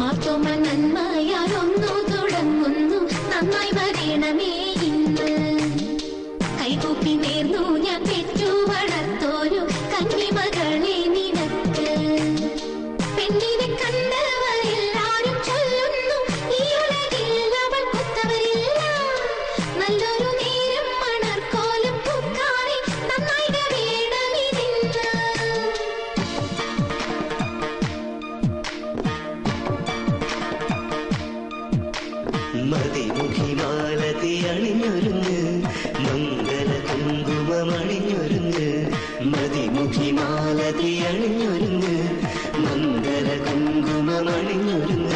മാർത്തോമ നന്മയാലൊന്നു തുടങ്ങുന്നു നന്നായി വരണമേ ഇന്ന് കൈകൂപ്പി നേർന്നു ഞാൻ പെറ്റു വളർത്തോരു കന്നിമകളെ നിനക്ക് പെണ്ണിനെ കണ്ടവരെല്ലാരും ചൊല്ലുന്നു ഈ ഉലകിൽ അവൾ കൊത്തവരില്ല നല്ലൊരു നേരം മണർക്കോലും പൂക്കാതെ നന്നായി വേണമിതിന്ന് മതിമുഖിമാലതി അണിഞ്ഞൊരുങ്ങ് മംഗല കുങ്കുമമണിഞ്ഞൊരുങ്ങ് മതിമുഖിമാലതി അണിഞ്ഞൊരുങ്ങ് മംഗല കുങ്കുമമണിഞ്ഞൊരുങ്ങ്